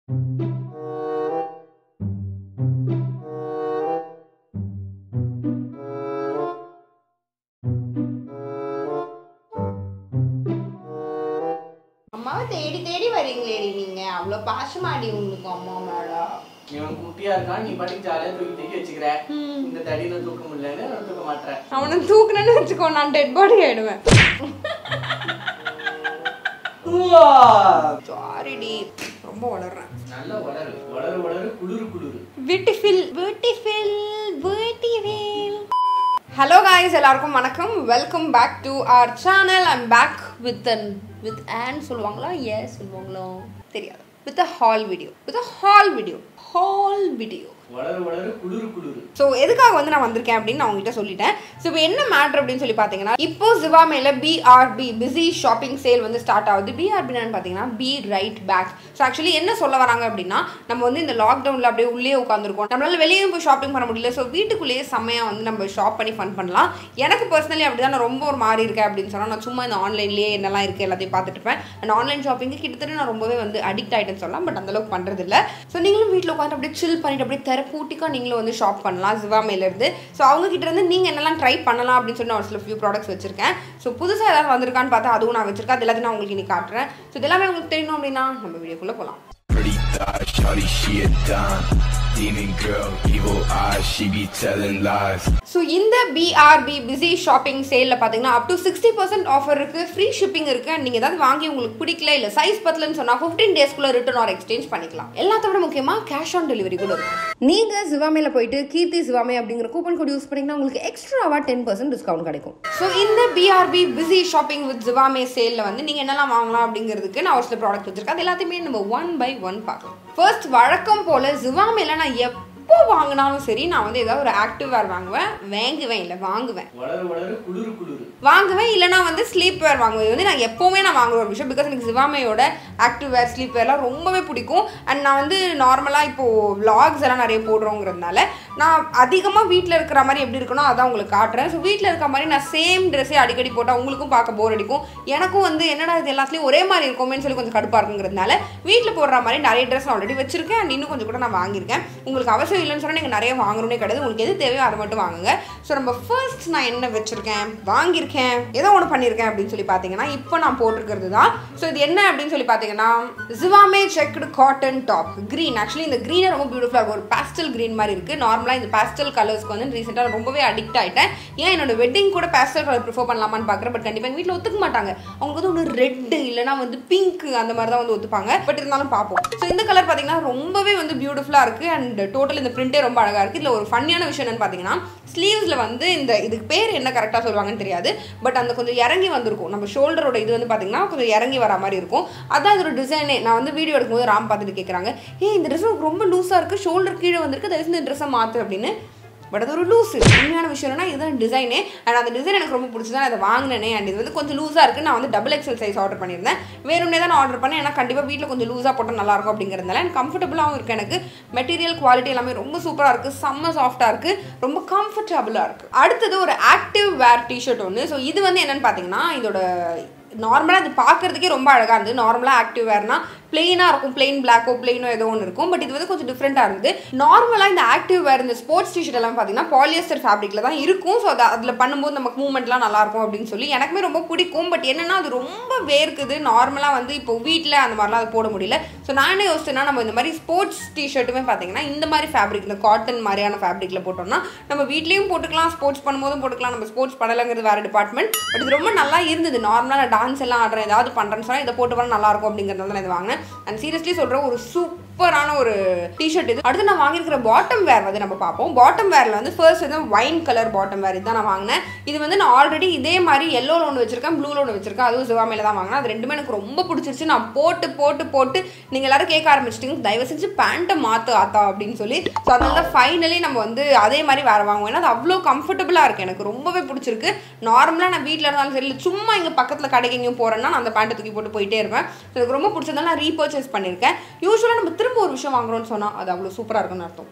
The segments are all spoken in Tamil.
அம்மாவை தேடி தேடி வரீங்களேடி நீங்க அவ்வளோ பாசமாடி உங்களுக்கு அம்மா மேல இவன் குட்டியா இருக்கான் நீ பாட்டுக்கு ஜாலியா தூக்கி தூக்கி வச்சுக்கிற இந்த தடியில தூக்க முடியலன்னு நான் தூக்க மாட்டேன் அவனை தூக்குனேன்னு வச்சுக்கோ நான் டெட் பாடி ஆயிடுவேன் சாரிடி ரொம்ப வளர்றேன் நல்ல வளரு வளரு வளரு குளிரு குளிரு பியூட்டிஃபில் பியூட்டிஃபில் பியூட்டிஃபில் ஹலோ காய்ஸ் எல்லாருக்கும் வணக்கம் welcome back to our channel I'm back with an with on சொல்லுவாங்களா ஏ சொல்லுவாங்களோ தெரியாது with a haul video with a haul video haul video வளரு வளரு குளிரு குளிரு ஸோ எதுக்காக வந்து நான் வந்திருக்கேன் அப்படின்னு நான் உங்ககிட்ட சொல்லிட்டேன் ஸோ இப்போ என்ன மேட்ரு அப்படின்னு சொல்லி பார்த்தீங்கன்னா இப்போ ஜிவாமேல பிஆர்பி பிஸி ஷாப்பிங் சேல் வந்து ஸ்டார்ட் ஆகுது பிஆர்பின்னு பார்த்தீங்கன்னா be right back so actually என்ன சொல்ல வராங்க அப்படின்னா நம்ம வந்து இந்த லாக்டவுனில் அப்படியே உள்ளே உட்காந்துருக்கோம் நம்மளால வெளியே போய் ஷாப்பிங் பண்ண முடியல ஸோ வீட்டுக்குள்ளேயே செம்மையாக வந்து நம்ம ஷாப் பண்ணி ஃபன் பண்ணலாம் எனக்கு பர்சனலி அப்படி தான் நான் ரொம்ப ஒரு மாறி இருக்கேன் அப்படின்னு சொன்னால் நான் சும்மா இந்த ஆன்லைன்லேயே என்னெல்லாம் இருக்குது எல்லாத்தையும் பார்த்துட்டு இருப்பேன் அண்ட் ஆன்லைன் ஷாப்பிங்கு கிட்டத்தட்ட நான் ரொம்பவே வந்து அடிக்ட் ஆகிட்டேன்னு சொல்லலாம் பட் அந்தளவுக்கு பண்ணுறது இல்லை ஸோ நீங்களும் வீட்டில் உட்காந்து அப்படியே சில் பண்ணிட்டு அப்படியே தெரப்பூட்டிக்காக நீங்களும் வந்து ஷாப் பண்ணலாம் ஜிவாமேலேருந்து ஸோ அவங்க கிட்ட இருந்து நீங்கள் என்னெல்லாம் ட்ரை பண்ணலாம் அப்படின்னு சொல்லி நான் ஒரு சில ஃபியூ ப்ராடக்ட்ஸ் வச்சிருக்கேன் ஸோ புதுசாக ஏதாவது வந்திருக்கான்னு பார்த்தா அதுவும் நான் வச்சிருக்கேன் அது எல்லாத்தையும் நான் உங்களுக்கு இன்னைக்கு காட்டுறேன் ஸோ இது எல்லாமே உங்களுக்கு தெரியணும் அப்படின்னா நம்ம வீடியோக்குள்ளே போகலாம் Pretty thighs, shawty, she a dime. Demon girl, evil eyes, she be telling lies. So இந்த பிஆர்பி பிஸி ஷாப்பிங் சேலில் பார்த்தீங்கன்னா up to sixty percent offer இருக்குது ஃப்ரீ ஷிப்பிங் இருக்குது அண்ட் நீங்கள் ஏதாவது வாங்கி உங்களுக்கு பிடிக்கல இல்லை சைஸ் பத்தலன்னு சொன்னால் ஃபிஃப்டீன் டேஸ்க்குள்ளே ரிட்டர்ன் ஆர் எக்ஸ்சேஞ்ச் பண்ணிக்கலாம் எல்லாத்த விட முக்கியமாக கேஷ் ஆன் டெலிவரி கூட இருக்கும் நீங்கள் ஜிவாமேல போயிட்டு கீர்த்தி ஜிவாமே அப்படிங்கிற கூப்பன் கோட் யூஸ் பண்ணிங்கன்னா உங்களுக்கு எக்ஸ்ட்ராவாக டென் பர்சன்ட் டிஸ்கவுண்ட் கிடைக்கும் ஸோ இந்த BRP busy shopping with Zivame சேலில் வந்து நீங்கள் என்னெல்லாம் வாங்கலாம் அப்படிங்கிறதுக்கு நான் ஒரு சில ப்ராடக்ட் வச்சிருக்கேன் அது எல்லாத்தையுமே நம்ம ஒன் பை ஒன் பார்க்கலாம் ஃபர்ஸ்ட் வழக்கம் போல் ஜிவாமேல நான் எப்போ வாங்கினாலும் சரி நான் வந்து ஏதாவது ஒரு ஆக்டிவ் வேர் வாங்குவேன் வாங்குவேன் இல்லை வாங்குவேன் வளரு வளரு குளிரு குளிரு வாங்குவேன் இல்லைனா வந்து ஸ்லீப் வேர் வாங்குவேன் இது வந்து நான் எப்போவுமே நான் வாங்குற ஒரு விஷயம் பிகாஸ் எனக்கு சிவாமையோட ஆக்டிவ் வேர் ஸ்லீப் வேர்லாம் ரொம்பவே பிடிக்கும் அண்ட் நான் வந்து நார்மலாக இப்போது vlogs எல்லாம் நிறைய போடுறோங்கிறதுனால நான் அதிகமாக வீட்டில் இருக்கிற மாதிரி எப்படி இருக்கணும் அதான் உங்களுக்கு காட்டுறேன் ஸோ வீட்டில் இருக்க மாதிரி நான் சேம் ட்ரெஸ்ஸே அடிக்கடி போட்டால் உங்களுக்கும் பார்க்க போர் அடிக்கும் எனக்கும் வந்து என்னடா இது எல்லாத்துலேயும் ஒரே மாதிரி இருக்குமேன்னு சொல்லி கொஞ்சம் கடுப்பாக இருக்குங்கிறதுனால வீட்டில் போடுற மாதிரி நிறைய ட்ரெஸ் நான் ஆல்ரெடி வச்சிருக்கேன் அண்ட் இன்னும் கொஞ்சம் கூட நான் வாங்கியிருக்கேன் உங்களுக்கு அவசியம் இல்லைன்னு சொன்னால் நீங்கள் நிறைய வாங்கணும்னே கிடையாது உங்களுக்கு எது தேவையோ அதை மட்டும் வாங்குங்க ஸோ நம்ம ஃபர்ஸ்ட் நான் என்ன வச்சிருக்கேன் வாங்கியிருக்கேன் ஏதோ ஒன்று பண்ணியிருக்கேன் அப்படின்னு சொல்லி பார்த்தீங்கன்னா இப்போ நான் போட்டிருக்கிறது தான் ஸோ இது என்ன அப்படின்னு சொல்லி பார்த்தீங்கன்னா Zivame checked cotton top green actually இந்த க்ரீனே ரொம்ப பியூட்டிஃபுல்லாக இருக்கும் ஒரு பேஸ்டல் க்ரீன் மாதிரி இருக்குது நார்மலாக இந்த பேஸ்டல் கலர்ஸ்க்கு வந்து ரீசெண்டாக ரொம்பவே அடிக்ட் ஆகிட்டேன் ஏன் என்னோட வெட்டிங் கூட பேஸ்டல் கலர் ப்ரிஃபர் பண்ணலாமான்னு பார்க்குறேன் பட் கண்டிப்பாக எங்கள் வீட்டில் ஒத்துக்க மாட்டாங்க அவங்களுக்கு வந்து ஒன்று ரெட்டு இல்லைனா வந்து பிங்க் அந்த மாதிரி தான் வந்து ஒத்துப்பாங்க பட் இருந்தாலும் பார்ப்போம் ஸோ இந்த கலர் பார்த்தீங்கன்னா ரொம்பவே வந்து பியூட்டிஃபுல்லாக இருக்குது அண்ட் டோட்டல் இந்த பிரிண்டே ரொம்ப அழகாக இருக்குது இதில் ஒரு ஃபன்னியான விஷயம் என்னன்னு பார்த்தீங்கன்னா ஸ்லீவ்ஸில் வந்து இந்த இதுக்கு பேர் என்ன கரெக்டாக சொல்லுவாங்கன்னு தெரியாது பட் அந்த கொஞ்சம் இறங்கி வந்திருக்கும் நம்ம ஷோல்டரோட இது வந்து பார்த்தீங்கன்னா கொஞ்சம் இறங்கி வர மாதிரி இருக்கும் அதான் இதோட டிசைனே நான் வந்து வீடியோ எடுக்கும்போது ராம் பார்த்துட்டு கேட்குறாங்க ஏ இந்த ட்ரெஸ் ரொம்ப லூஸாக இருக்குது ஷோல்டர் கீழே வந்திருக்கு தயவு செஞ்சு இந்த ட்ரெஸ்ஸை மாற்று அப்படின்னு பட் அது ஒரு லூஸ் உண்மையான விஷயம் என்னன்னா இதுதான் டிசைனே அண்ட் அந்த டிசைன் எனக்கு ரொம்ப பிடிச்சதான் அதை வாங்கினேனே அண்ட் இது வந்து கொஞ்சம் லூஸாக இருக்குது நான் வந்து டபுள் எக்ஸல் சைஸ் ஆர்டர் பண்ணியிருந்தேன் வேணும்னே தான் நான் ஆர்டர் பண்ணேன் ஏன்னா கண்டிப்பாக வீட்டில் கொஞ்சம் லூஸாக போட்டால் நல்லாயிருக்கும் அப்படிங்கிறதுனால எனக்கு கம்ஃபர்டபுளாகவும் இருக்குது எனக்கு மெட்டீரியல் குவாலிட்டி எல்லாமே ரொம்ப சூப்பராக இருக்குது செம்ம சாஃப்டாக இருக்குது ரொம்ப கம்ஃபர்டபுளாக இருக்குது அடுத்தது ஒரு ஆக்டிவ் வேர் டிஷர்ட் ஒன்று ஸோ இது வந்து என்னன்னு பார்த்தீங்கன்னா இதோட நார்மலாக அது பார்க்கறதுக்கே ரொம்ப அழகாக இருந்தது நார்மலாக ஆக்டிவ் வேர்னா பிளெயினாக இருக்கும் பிளெயின் பிளாக்கோ பிளெயினோ ஏதோ ஒன்று இருக்கும் பட் இது வந்து கொஞ்சம் டிஃப்ரெண்ட்டாக இருந்தது நார்மலாக இந்த ஆக்டிவ் வேர் இந்த ஸ்போர்ட்ஸ் டிஷர்ட் எல்லாம் பார்த்தீங்கன்னா பாலியஸ்டர் ஃபேப்ரிக்கில் தான் இருக்கும் ஸோ அது அதில் பண்ணும்போது நமக்கு மூவ்மெண்ட்லாம் நல்லாயிருக்கும் அப்படின்னு சொல்லி எனக்குமே ரொம்ப பிடிக்கும் பட் என்னன்னா அது ரொம்ப வேர்க்குது நார்மலாக வந்து இப்போ வீட்டில் அந்த மாதிரிலாம் அது போட முடியல ஸோ நான் என்ன யோசிச்சேன்னா நம்ம இந்த மாதிரி ஸ்போர்ட்ஸ் டிஷர்ட்டுமே பார்த்தீங்கன்னா இந்த மாதிரி ஃபேப்ரிக் இந்த காட்டன் மாதிரியான ஃபேப்ரிக்கில் போட்டோம்னா நம்ம வீட்லேயும் போட்டுக்கலாம் ஸ்போர்ட்ஸ் பண்ணும்போதும் போட்டுக்கலாம் நம்ம ஸ்போர்ட்ஸ் படலைங்கிறது வேறு டிபார்ட்மெண்ட் பட் இது ரொம்ப நல்லா இருந்தது நார்மலாக நான் டான்ஸ் எல்லாம் ஆடுறேன் ஏதாவது பண்ணுறேன்னு சொன்னால் இதை போட்டு வர நல்லா இருக்கும் அப்படிங்கிறதுனால தான் இது வாங்கினேன் அண்ட் சீரியஸ்லி சொல்கிறேன் ஒரு சூப்பரான ஒரு டிஷர்ட் இது அடுத்து நான் வாங்கியிருக்கிற பாட்டம் வேர் வந்து நம்ம பார்ப்போம் பாட்டம் வேரில் வந்து ஃபர்ஸ்ட் வந்து வைன் கலர் பாட்டம் வேர் இதுதான் நான் வாங்கினேன் இது வந்து நான் ஆல்ரெடி இதே மாதிரி எல்லோ ஒன்று வச்சிருக்கேன் ப்ளூ ஒன்று வச்சிருக்கேன் அதுவும் சிவாமையில தான் வாங்கினேன் அது ரெண்டுமே எனக்கு ரொம்ப பிடிச்சிருச்சு நான் போட்டு போட்டு போட்டு நீங்கள் எல்லாரும் கேட்க ஆரம்பிச்சிட்டிங்க தயவு செஞ்சு பேண்ட்டை மாற்று ஆத்தா அப்படின்னு சொல்லி ஸோ அதனால தான் ஃபைனலி நம்ம வந்து அதே மாதிரி வேறு வாங்குவோம் ஏன்னா அது அவ்வளோ கம்ஃபர்டபுளாக இருக்குது எனக்கு ரொம்பவே பிடிச்சிருக்கு நார்மலாக நான் வீட்டில் இருந்தாலும் சரி இல்லை சும்மா இங்கே பக்கத்தில் கடைக்கு எங்கேயும் போகிறேன்னா நான் அந்த பேண்ட்டை தூக்கி போட்டு போயிட்டே இருப்பேன் ஸோ எனக்கு ரொம்ப பிடிச்சதால நான் ரீபர்ச்சேஸ் பண்ணியிருக்கேன் யூஸ்வலாக நம்ம திரும்ப ஒரு விஷயம் வாங்குறோம்னு சொன்னால் அது அவ்வளோ சூப்பராக இருக்குன்னு அர்த்தம்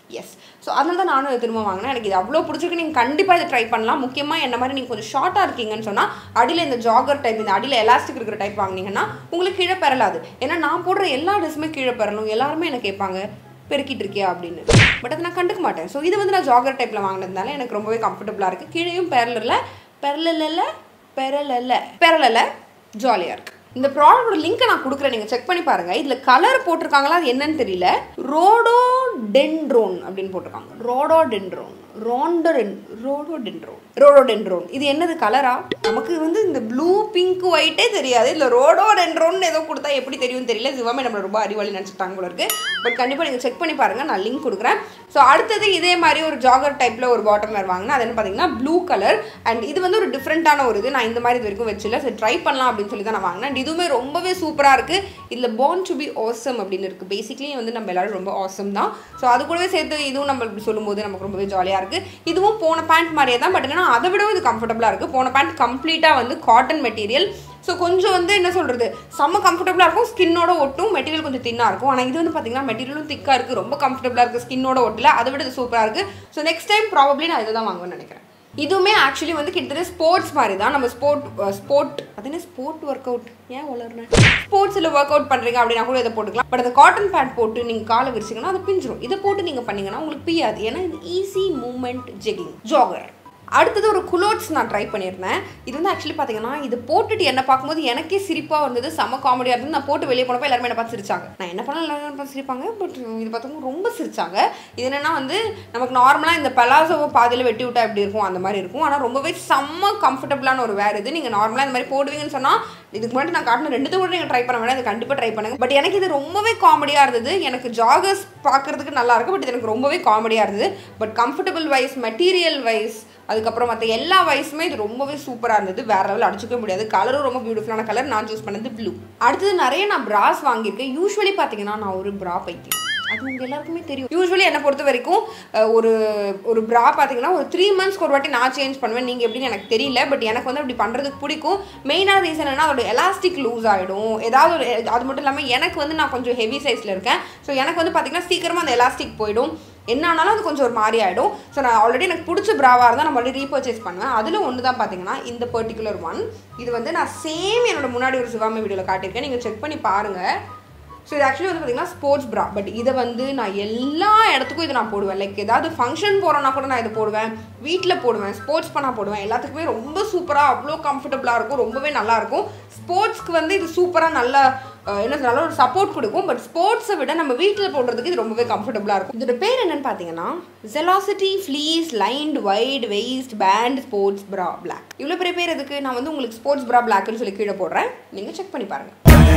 எஸ் ஸோ அதனால தான் நானும் இதை திரும்ப வாங்கினேன் எனக்கு இது அவ்வளோ பிடிச்சிருக்கு நீங்கள் கண்டிப்பாக இதை ட்ரை பண்ணலாம் முக்கியமாக என்ன மாதிரி நீங்கள் கொஞ்சம் ஷார்ட்டாக இருக்கீங்கன்னு சொன்னால் அடியில் இந்த ஜாகர் டைப் இந்த அடியில் எலாஸ்டிக் இருக்கிற டைப் வாங்கினீங்கன்னா உங்களுக்கு கீழே பெறலாது ஏன்னா நான் போடுற எல்லா ட்ரெஸ்ஸுமே கீழே பெறணும் எல்லாருமே என்ன கேட்பாங்க பெருக்கிட்டு இருக்கியா அப்படின்னு பட் அதை நான் கண்டுக்க மாட்டேன் ஸோ இது வந்து நான் ஜாகர் டைப்பில் வாங்கினதுனால எனக்கு ரொம்பவே கம்ஃபர்டபுளாக இருக்குது கீழேயும் பெறலில் பெறலில் பெறலில் பெறலில் ஜாலியாக இருக்குது இந்த ப்ராடக்டோட லிங்க்கை நான் கொடுக்குறேன் நீங்கள் செக் பண்ணி பாருங்கள் இதில் கலர் போட்டிருக்காங்களா அது என்னன்னு தெரியல ரோடோ டென்ட்ரோன் அப்படின்னு போட்டிருக்காங்க ரோடோ டென்ட்ரோன் ரோண்டோடென் ரோடோ டென்ட்ரோன் ரோடோ டென்ட்ரோன் இது என்னது கலரா நமக்கு வந்து இந்த ப்ளூ பிங்க் ஒயிட்டே தெரியாது இல்லை ரோடோ டென்ட்ரோன் ஏதோ கொடுத்தா எப்படி தெரியும் தெரியல சிவாமே நம்மளை ரொம்ப அறிவாளி நினச்சிட்டாங்க போல இருக்கு பட் கண்டிப்பாக நீங்கள் செக் பண்ணி பாருங்கள் நான் லிங்க் கொடுக்குறேன் ஸோ அடுத்தது இதே மாதிரி ஒரு ஜாகர் டைப்பில் ஒரு பாட்டம் வேர் வாங்கினா அது என்ன பார்த்தீங்கன்னா ப்ளூ கலர் அண்ட் இது வந்து ஒரு டிஃப்ரெண்ட்டான ஒரு இது நான் இந்த மாதிரி இது வரைக்கும் வச்சில்ல சரி ட்ரை பண்ணலாம் அப்படின்னு சொல்லி தான் நான் வாங்கினேன் And இதுவுமே ரொம்பவே சூப்பராக இருக்குது இதில் born டு பி awesome அப்படின்னு இருக்குது பேசிக்லி வந்து நம்ம எல்லாரும் ரொம்ப awesome தான் ஸோ அது கூடவே சேர்த்து இதுவும் நம்ம இப்படி சொல்லும்போது நமக்கு ரொம்பவே ஜாலியாக இருக்குது இதுவும் போன பேண்ட் மாதிரியே தான் பட் என்னன்னா அதை விடவும் இது கம்ஃபர்டபுளாக இருக்குது போன பேண்ட் கம்ப்ளீட்டாக வந்து காட்டன் மெட்டீரியல் ஸோ கொஞ்சம் வந்து என்ன சொல்கிறது செம்ம கம்ஃபர்டபுளாக இருக்கும் ஸ்கின்னோட ஒட்டும் மெட்டீரியல் கொஞ்சம் தின்னாக இருக்கும் ஆனால் இது வந்து பார்த்தீங்கன்னா மெட்டீரியலும் திக்காக இருக்குது ரொம்ப கம்ஃபர்டபுளாக இருக்குது ஸ்கின்னோட ஒட்டில் அதை விட இது சூப்பராக இருக்குது ஸோ நெக்ஸ்ட் டைம் ப்ராபப்ளி நான் இதை தான் வாங்குவேன்னு நினைக்கிறேன் இதுவுமே ஆக்சுவலி வந்து கிட்டத்தட்ட ஸ்போர்ட்ஸ் மாதிரி தான் நம்ம ஸ்போர்ட் ஸ்போர்ட் அது என்ன ஸ்போர்ட் ஒர்க் அவுட் ஏன் வளர்றேன் ஸ்போர்ட்ஸில் ஒர்க் அவுட் பண்ணுறீங்க அப்படின்னா கூட இதை போட்டுக்கலாம் பட் அந்த காட்டன் பேண்ட் போட்டு நீங்கள் காலை விரிச்சிங்கன்னா அது பிஞ்சிரும் இதை போட்டு நீங்கள் பண்ணீங்கன்னா உங்களுக்கு பியாது ஏன்னா இது ஈஸி மூமெண்ட் ஜெகிங் ஜாகர் அடுத்தது ஒரு குலோட்ஸ் நான் ட்ரை பண்ணியிருந்தேன் இது வந்து ஆக்சுவலி பார்த்தீங்கன்னா இது போட்டுட்டு என்ன பார்க்கும்போது எனக்கே சிரிப்பாக வந்தது செம்ம காமெடியாக இருந்தது நான் போட்டு வெளியே போனப்போ எல்லாருமே என்ன பார்த்து சிரிச்சாங்க நான் என்ன பண்ணாலும் எல்லாரும் என்ன பார்த்து சிரிப்பாங்க பட் இது பார்த்தவங்க ரொம்ப சிரிச்சாங்க இது என்னன்னா வந்து நமக்கு நார்மலாக இந்த பலாசோவை பாதியில் வெட்டி விட்டா எப்படி இருக்கும் அந்த மாதிரி இருக்கும் ஆனால் ரொம்பவே செம்ம கம்ஃபர்டபுளான ஒரு வேறு இது நீங்கள் நார்மலாக இந்த மாதிரி போடுவீங்கன்னு சொன்னால் இதுக்கு முன்னாடி நான் காட்டின ரெண்டு கூட நீங்கள் ட்ரை பண்ண வேணாம் இது கண்டிப்பாக ட்ரை பண்ணுங்க பட் எனக்கு இது ரொம்பவே காமெடியாக இருந்தது எனக்கு ஜாகர்ஸ் பார்க்கறதுக்கு நல்லா இருக்கு பட் இது எனக்கு ரொம்பவே காமெடியாக இருந்தது but comfortable wise material wise அதுக்கப்புறம் மற்ற எல்லா வயசுமே இது ரொம்பவே சூப்பராக இருந்தது வேற லெவல் அடிச்சுக்க முடியாது கலரும் ரொம்ப பியூட்டிஃபுல்லான கலர் நான் சூஸ் பண்ணது ப்ளூ அடுத்தது நிறைய நான் பிராஸ் வாங்கியிருக்கேன் யூஸ்வலி பார்த்தீங்கன்னா நான் ஒரு பிரா பைத்தியம் அது உங்க எல்லாருக்குமே தெரியும் யூஸ்வலி என்னை பொறுத்த வரைக்கும் அஹ், ஒரு ஒரு ப்ரா பார்த்தீங்கன்னா ஒரு த்ரீ மந்த்ஸ்க்கு ஒரு வாட்டி நான் சேஞ்ச் பண்ணுவேன் நீங்கள் எப்படின்னு எனக்கு தெரியல பட் எனக்கு வந்து அப்படி பண்ணுறதுக்கு பிடிக்கும் மெயினான ரீசன் என்ன அதோட எலாஸ்டிக் லூஸ் ஆகிடும் ஏதாவது ஒரு அது மட்டும் இல்லாமல் எனக்கு வந்து நான் கொஞ்சம் ஹெவி சைஸில் இருக்கேன் ஸோ எனக்கு வந்து பார்த்தீங்கன்னா சீக்கிரமாக அந்த எலாஸ்டிக் போயிடும் என்ன ஆனாலும் அது கொஞ்சம் ஒரு மாதிரி ஆகிடும் ஸோ நான் ஆல்ரெடி எனக்கு பிடிச்ச ப்ராவாக இருந்தால் நான் மறுபடியும் ரீபர்ச்சேஸ் பண்ணுவேன் அதில் ஒன்று தான் பார்த்தீங்கன்னா இந்த பர்டிகுலர் ஒன் இது வந்து நான் சேம் என்னோட முன்னாடி ஒரு சிவாமி வீடியோவில் காட்டியிருக்கேன் நீங்கள் செக் பண்ணி பாருங்கள் ஸோ இது ஆக்சுவலி வந்து பார்த்தீங்கன்னா ஸ்போர்ட்ஸ் ப்ரா பட் இதை வந்து நான் எல்லா இடத்துக்கும் இதை நான் போடுவேன் லைக் ஏதாவது ஃபங்க்ஷன் போகிறோன்னா கூட நான் இதை போடுவேன் வீட்டில் போடுவேன் ஸ்போர்ட்ஸ் பண்ணால் போடுவேன் எல்லாத்துக்குமே ரொம்ப சூப்பராக அவ்வளோ கம்ஃபர்டபுளாக இருக்கும் ரொம்பவே நல்லா இருக்கும் ஸ்போர்ட்ஸ்க்கு வந்து இது சூப்பராக நல்லா அஹ், என்ன சொல்ல, நல்ல ஒரு சப்போர்ட் கொடுக்கும் பட் ஸ்போர்ட்ஸை விட நம்ம வீட்டில் போடுறதுக்கு இது ரொம்பவே கம்ஃபர்டபுளாக இருக்கும் இதோட பேர் என்னன்னு பார்த்தீங்கன்னா Zelocity fleece lined wide waist band sports bra black இவ்வளோ பெரிய பேர் எதுக்கு நான் வந்து உங்களுக்கு ஸ்போர்ட்ஸ் ப்ரா பிளாக்னு சொல்லி கீழே போடுறேன் நீங்கள் செக் பண்ணி பாருங்கள்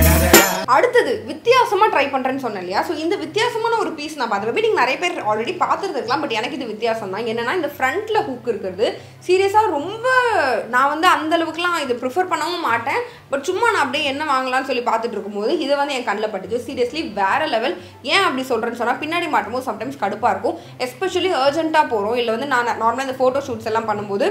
அடுத்தது வித்தியாசமா ட்ரை பண்றேன்னு சொன்னேன் இல்லையா ஸோ இந்த வித்தியாசமான ஒரு பீஸ் நான் பார்த்தேன் மேபி நீங்க நிறைய பேர் ஆல்ரெடி பார்த்துருந்துருக்கலாம் பட் எனக்கு இது வித்தியாசம் தான் என்னன்னா இந்த ஃப்ரண்ட்ல ஹூக் இருக்கிறது சீரியஸாக ரொம்ப நான் வந்து அந்த அளவுக்குலாம் இது ப்ரிஃபர் பண்ணவும் மாட்டேன் பட் சும்மா நான் அப்படியே என்ன வாங்கலாம்னு சொல்லி பார்த்துட்டு இருக்கும்போது இதை வந்து என் கண்ணில் பட்டுச்சு சீரியஸ்லி வேற லெவல் ஏன் அப்படி சொல்றேன்னு சொன்னா பின்னாடி மாட்டும்போது சம்டைம்ஸ் கடுப்பா இருக்கும் எஸ்பெஷலி அர்ஜென்ட்டாக போகிறோம் இல்லை வந்து நான் நார்மலாக இந்த ஃபோட்டோ ஷூட்ஸ் எல்லாம் பண்ணும்போது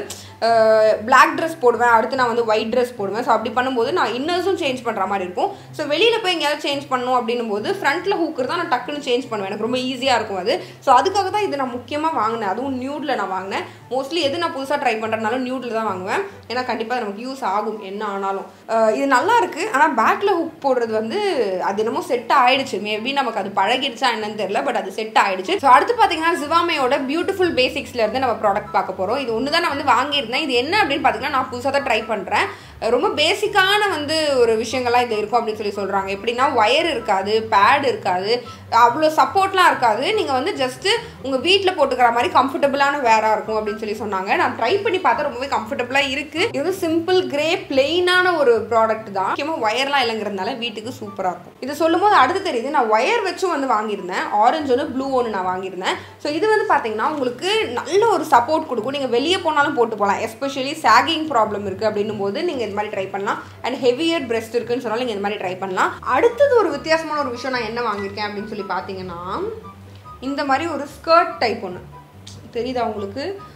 பிளாக் ட்ரெஸ் போடுவேன் அடுத்து நான் வந்து ஒயிட் ட்ரெஸ் போடுவேன் ஸோ அப்படி பண்ணும்போது நான் இன்னர்ஸும் சேஞ்ச் பண்ணுற மாதிரி இருக்கும் ஸோ வெளியில் போய் எங்கேயாவது சேஞ்ச் பண்ணணும் அப்படின்னும் போது ஃப்ரண்ட்டில் ஹூக் தான் நான் டக்குன்னு சேஞ்ச் பண்ணுவேன் எனக்கு ரொம்ப ஈஸியாக இருக்கும் அது ஸோ அதுக்காக தான் இது நான் முக்கியமாக வாங்கினேன் அதுவும் நியூடில் நான் வாங்கினேன் மோஸ்ட்லி எது நான் புதுசாக ட்ரை பண்ணுறதுனாலும் நியூடில் தான் வாங்குவேன் ஏன்னா கண்டிப்பாக நமக்கு யூஸ் ஆகும் என்ன ஆனாலும் அஹ் இது நல்லா இருக்குது ஆனால் பேக்கில் ஹுக் போடுறது வந்து அது என்னமோ செட் ஆயிடுச்சு மேபி நமக்கு அது பழகிடுச்சா என்னன்னு தெரியல பட் அது செட் ஆயிடுச்சு ஸோ அடுத்து பார்த்தீங்கன்னா ஜிவாமையோட பியூட்டிஃபுல் பேசிக்ஸ்ல இருந்து நம்ம ப்ராடக்ட் பார்க்க போகிறோம் இது ஒன்று தான் நான் வந்து வாங்கியிருந்தேன் இது என்ன அப்படின்னு பார்த்தீங்கன்னா நான் புதுசாக தான் ட்ரை பண்ணுறேன் ரொம்ப பேசிக்கான வந்து ஒரு விஷயங்கள்லாம் இது இருக்கும் அப்படின்னு சொல்லி சொல்கிறாங்க எப்படின்னா ஒயர் இருக்காது பேட் இருக்காது அவ்வளோ சப்போர்ட்லாம் இருக்காது நீங்கள் வந்து ஜஸ்ட்டு உங்கள் வீட்டில் போட்டுக்கிற மாதிரி கம்ஃபர்டபுளான வேராக இருக்கும் அப்படின்னு சொல்லி சொன்னாங்க நான் ட்ரை பண்ணி பார்த்தா ரொம்பவே கம்ஃபர்டபுளாக இருக்குது இது வந்து சிம்பிள் கிரே பிளெயினான ஒரு ப்ராடக்ட் தான் முக்கியமாக ஒயர்லாம் இல்லைங்கிறதுனால வீட்டுக்கு சூப்பராக இருக்கும் இது சொல்லும் போது அடுத்து தெரியுது நான் ஒயர் வச்சும் வந்து வாங்கியிருந்தேன் ஆரஞ்சு ஒன்று ப்ளூ ஒன்று நான் வாங்கியிருந்தேன் ஸோ இது வந்து பார்த்தீங்கன்னா உங்களுக்கு நல்ல ஒரு சப்போர்ட் கொடுக்கும் நீங்கள் வெளியே போனாலும் போட்டு போகலாம் எஸ்பெஷலி சாகிங் ப்ராப்ளம் இருக்குது அப்படின்னும் போது நீங்கள் இந்த மாதிரி ட்ரை பண்ணலாம் அண்ட் ஹெவியர் பிரெஸ்ட் இருக்குன்னு சொன்னாலும் நீங்கள் இந்த மாதிரி ட்ரை பண்ணலாம் அடுத்தது ஒரு வித்தியாசமான ஒரு விஷயம் நான் என்ன வாங்கியிருக்கேன் அப்படின்னு சொல்லி பார்த்தீங்கன்னா இந்த மாதிரி ஒரு ஸ்கர்ட் டைப் ஒன்று தெரியுதா உங்களுக்கு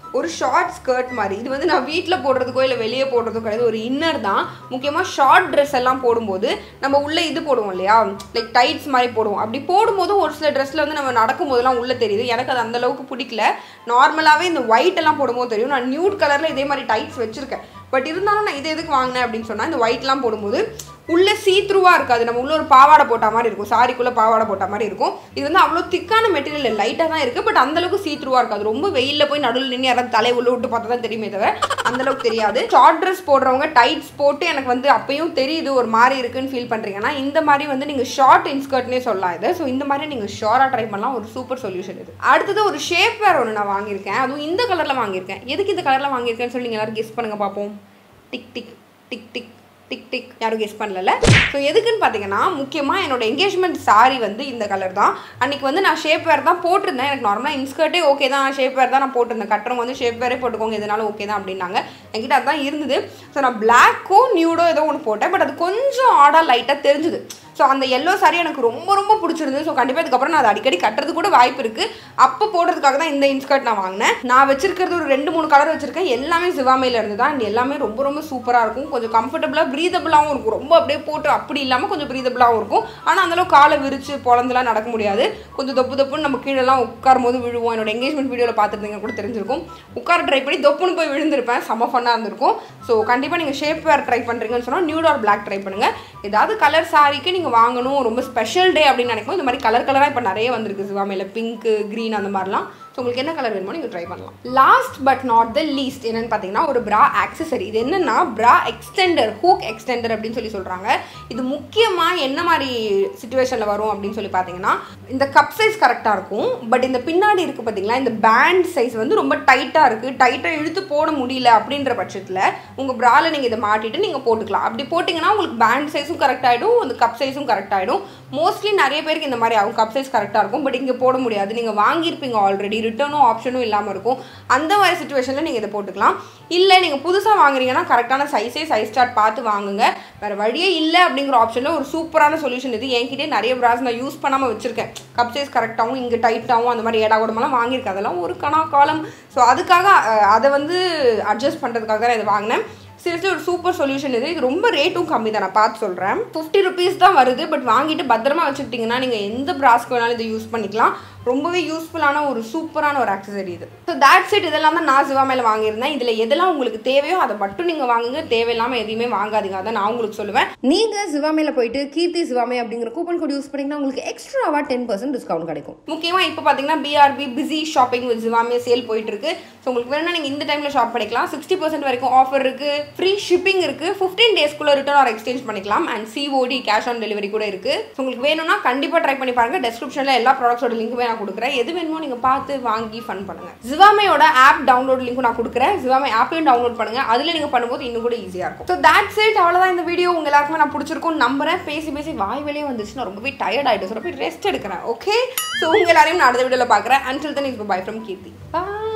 ஒரு ஷார்ட் ஸ்கர்ட் மாதிரி இது வந்து நான் வீட்டில் போடுறதுக்கோ இல்லை வெளியே போடுறதுக்கோ கிடையாது ஒரு இன்னர் தான் முக்கியமாக ஷார்ட் ட்ரெஸ் எல்லாம் போடும்போது நம்ம உள்ளே இது போடுவோம் இல்லையா லைக் டைட்ஸ் மாதிரி போடுவோம் அப்படி போடும்போது ஒரு சில ட்ரெஸ்ஸில் வந்து நம்ம நடக்கும்போதெல்லாம் உள்ளே தெரியுது எனக்கு அது அந்த அளவுக்கு பிடிக்கல நார்மலாகவே இந்த ஒயிட் எல்லாம் போடும்போது தெரியும் நான் நியூட் கலரில் இதே மாதிரி டைட்ஸ் வச்சுருக்கேன் பட் இருந்தாலும் நான் இது எதுக்கு வாங்கினேன் அப்படின்னு சொன்னால் இந்த ஒயிட்லாம் போடும்போது உள்ள சீத்ரூவாக இருக்காது நம்ம உள்ள ஒரு பாவாடை போட்ட மாதிரி இருக்கும் சாரிக்குள்ளே பாவாடை போட்ட மாதிரி இருக்கும் இது வந்து அவ்வளோ திக்கான மெட்டீரியல் லைட்டாக தான் இருக்குது பட் அந்தளவுக்கு சீத்ரூவாக இருக்காது ரொம்ப வெயிலில் போய் நடுவில் நின்று யாராவது தலை உள்ள விட்டு பார்த்தா தான் தெரியுமே தவிர அந்தளவுக்கு தெரியாது ஷார்ட் ட்ரெஸ் போடுறவங்க டைட்ஸ் போட்டு எனக்கு வந்து அப்பயும் தெரியுது ஒரு மாதிரி இருக்குன்னு ஃபீல் பண்ணுறீங்கன்னா இந்த மாதிரி வந்து நீங்கள் ஷார்ட் இன்ஸ்கர்ட்னே சொல்லலாம் இது ஸோ இந்த மாதிரி நீங்கள் ஷோராக ட்ரை பண்ணலாம் ஒரு சூப்பர் சொல்யூஷன் இது அடுத்தது ஒரு ஷேப் வேர் ஒன்று நான் வாங்கியிருக்கேன் அதுவும் இந்த கலரில் வாங்கியிருக்கேன் எதுக்கு இந்த கலரில் வாங்கியிருக்கேன்னு சொல்லி நீங்கள் எல்லாரும் கெஸ் பண்ணுங்க பார்ப்போம் tick tick tick tick tick tick யாரும் கெஸ் பண்ணல ஸோ எதுக்குன்னு பார்த்தீங்கன்னா முக்கியமாக என்னோட என்கேஜ்மெண்ட் சாரி வந்து இந்த கலர் தான் அன்றைக்கி வந்து நான் ஷேப் வேர் தான் போட்டிருந்தேன் எனக்கு நார்மலாக இன்ஸ்கர்ட்டே ஓகே தான் ஷேப் வேர் தான் நான் போட்டிருந்தேன் கட்டுறவங்க வந்து ஷேப் வேரே போட்டுக்கோங்க எதனாலும் ஓகே தான் அப்படின்னாங்க என்கிட்ட அதுதான் இருந்தது ஸோ நான் பிளாக்கோ நியூடோ ஏதோ ஒன்று போட்டேன் பட் அது கொஞ்சம் ஆடாக லைட்டாக தெரிஞ்சுது ஸோ அந்த எல்லோ சாரி எனக்கு ரொம்ப ரொம்ப பிடிச்சிருந்தது ஸோ கண்டிப்பாக இதுக்கப்புறம் நான் அதை அடிக்கடி கட்டுறது கூட வாய்ப்பு இருக்குது அப்போ போடுறதுக்காக தான் இந்த இன்ஸ்கர்ட் நான் வாங்கினேன் நான் வச்சிருக்கிறது ஒரு ரெண்டு மூணு கலர் வச்சிருக்கேன் எல்லாமே சிவாமையில் இருந்து தான் and எல்லாமே ரொம்ப ரொம்ப சூப்பராக இருக்கும் கொஞ்சம் கம்ஃபர்டபுளாக ப்ரீதபிளாகவும் இருக்கும் ரொம்ப அப்படியே போட்டு அப்படி இல்லாமல் கொஞ்சம் ப்ரீதபிளாகவும் இருக்கும் ஆனால் அந்தளவுக்கு காலை விரிச்சு பொழந்துலாம் நடக்க முடியாது கொஞ்சம் தொப்பு தொப்புன்னு நம்ம கீழெல்லாம் உட்காரும் போது விழுவோம் என்னோட எங்கேஜ்மெண்ட் வீடியோவில் பார்த்துருந்தீங்க கூட தெரிஞ்சிருக்கும் உட்கார ட்ரை பண்ணி தொப்புன்னு போய் விழுந்திருப்பேன் செம்ம ஃபன்னாக இருந்திருக்கும் ஸோ கண்டிப்பாக நீங்கள் ஷேப் வேர் ட்ரை பண்ணுறீங்கன்னு சொன்னால் நியூட் ஆர் பிளாக் ட்ரை பண்ணுங்கள் ஏதாவது கலர் சாரிக்கு நீங்கள் வாங்கணும் ரொம்ப ஸ்பெஷல் டே அப்படின்னு நினைக்கும் இந்த மாதிரி கலர் கலராக இப்போ நிறைய வந்திருக்கு சிவாமையில் பிங்க்கு க்ரீன் அந்த மாதிரிலாம் ஸோ உங்களுக்கு என்ன கலர் வேணுமோ நீங்கள் ட்ரை பண்ணலாம் last but not the least என்னன்னு பார்த்தீங்கன்னா ஒரு பிரா ஆக்சசரி இது என்னன்னா பிரா எக்ஸ்டெண்டர் ஹூக் எக்ஸ்டெண்டர் அப்படின்னு சொல்லி சொல்கிறாங்க இது முக்கியமாக என்ன மாதிரி சுச்சுவேஷனில் வரும் அப்படின்னு சொல்லி பார்த்தீங்கன்னா இந்த கப் சைஸ் கரெக்டாக இருக்கும் பட் இந்த பின்னாடி இருக்குது பார்த்தீங்களா இந்த பேண்ட் சைஸ் வந்து ரொம்ப டைட்டாக இருக்குது டைட்டாக இழுத்து போட முடியல அப்படின்ற பட்சத்தில் உங்கள் ப்ராவில் நீங்கள் இதை மாட்டிட்டு நீங்கள் போட்டுக்கலாம் அப்படி போட்டிங்கன்னா உங்களுக்கு பேண்ட் சைஸும் கரெக்ட் ஆகிடும் அந்த கப் சைஸும் கரெக்ட் ஆகிடும் மோஸ்ட்லி நிறைய பேருக்கு இந்த மாதிரி ஆகும் கப் சைஸ் கரெக்டாக இருக்கும் பட் இங்கே போட முடியாது நீங்கள் வாங்கியிருப்பீங்க ஆல்ரெடி ரிட்டர்னும் ஆப்ஷனும் இல்லாமல் இருக்கும் அந்த மாதிரி சுச்சுவேஷனில் நீங்கள் இதை போட்டுக்கலாம் இல்லை நீங்கள் புதுசாக வாங்குறீங்கன்னா கரெக்டான சைஸே சைஸ் சார்ட் பார்த்து வாங்குங்க வேறு வழியே இல்லை அப்படிங்கிற ஆப்ஷனில் ஒரு சூப்பரான சொல்யூஷன் இது என்கிட்டே நிறைய ப்ராஸ் நான் யூஸ் பண்ணாமல் வச்சுருக்கேன் கப் சைஸ் கரெக்டாகவும் இங்கே டைட்டாகவும் அந்த மாதிரி ஏடா கூடமெல்லாம் வாங்கியிருக்கேன் அதெல்லாம் ஒரு கணா காலம் ஸோ அதுக்காக அஹ், அதை வந்து அட்ஜஸ்ட் பண்ணுறதுக்காக தான் இதை வாங்கினேன் சீரியஸ்லி ஒரு சூப்பர் சொல்யூஷன் இது இது ரொம்ப ரேட்டும் கம்மி தான் நான் பார்த்து சொல்கிறேன் ஃபிஃப்டி ருபீஸ் தான் வருது பட் வாங்கிட்டு பத்திரமா வச்சுக்கிட்டிங்கன்னா நீங்கள் எந்த ப்ராஸ்க்கு வேணாலும் இதை யூஸ் பண்ணிக்கலாம் ரொம்பவே யூஸ்ஃபுல்லான ஒரு சூப்பரான ஒரு ஆக்சசரி இது ஸோ தேட் செட் இதெல்லாம் தான் நான் சிவா மேலே வாங்கியிருந்தேன் இதில் எதெல்லாம் உங்களுக்கு தேவையோ அதை மட்டும் நீங்கள் வாங்குங்க தேவையில்லாமல் எதையுமே வாங்காதீங்க அதான் நான் உங்களுக்கு சொல்லுவேன் நீங்கள் சிவாமையில் போயிட்டு கீர்த்தி சிவாமே அப்படிங்கிற கூப்பன் கோட் யூஸ் பண்ணிங்கன்னா உங்களுக்கு எக்ஸ்ட்ராவாக டென் பர்சன்ட் டிஸ்கவுண்ட் கிடைக்கும் முக்கியமாக இப்போ பார்த்தீங்கன்னா BRP busy shopping with Zivame sale போயிட்டு இருக்கு ஸோ உங்களுக்கு வேணும்னா நீங்கள் இந்த டைமில் ஷாப் பண்ணிக்கலாம் சிக்ஸ்டி பர்சன்ட் வரைக்கும் ஆஃபர் இருக்கு ஃப்ரீ ஷிப்பிங் இருக்கு ஃபிஃப்டீன் டேஸ்க்குள்ள ரிட்டர்ன் ஆர் எக்ஸ்சேஞ்ச் பண்ணிக்கலாம் and COD cash on delivery கூட இருக்கு ஸோ உங்களுக்கு வேணும்னா கண்டிப்பாக ட்ரை பண்ணி பாருங்க டெஸ்கிரிப்ஷனில் எல்லா ப்ராடக்ட்ஸோட லிங்க்குமே நான் கொடுக்குறேன் எது வேணுமோ நீங்கள் பார்த்து வாங்கி ஃபன் பண்ணுங்க ஜிவாமையோட ஆப் டவுன்லோட் லிங்க்கும் நான் கொடுக்குறேன் ஜிவாமை ஆப்பையும் டவுன்லோட் பண்ணுங்க அதில் நீங்கள் பண்ணும்போது இன்னும் கூட ஈஸியாக இருக்கும் ஸோ தட்ஸ் இட் அவ்வளோதான் இந்த வீடியோ உங்க எல்லாருக்குமே நான் பிடிச்சிருக்கும் நம்புறேன் பேசி பேசி வாய் வெளியே வந்துச்சு நான் ரொம்பவே டயர்ட் ஆகிட்டு ஸோ போய் ரெஸ்ட் எடுக்கிறேன் ஓகே ஸோ உங்க எல்லாரையும் நான் அடுத்த வீடியோவில் பார்க்குறேன் until then is bye from Keerthi bye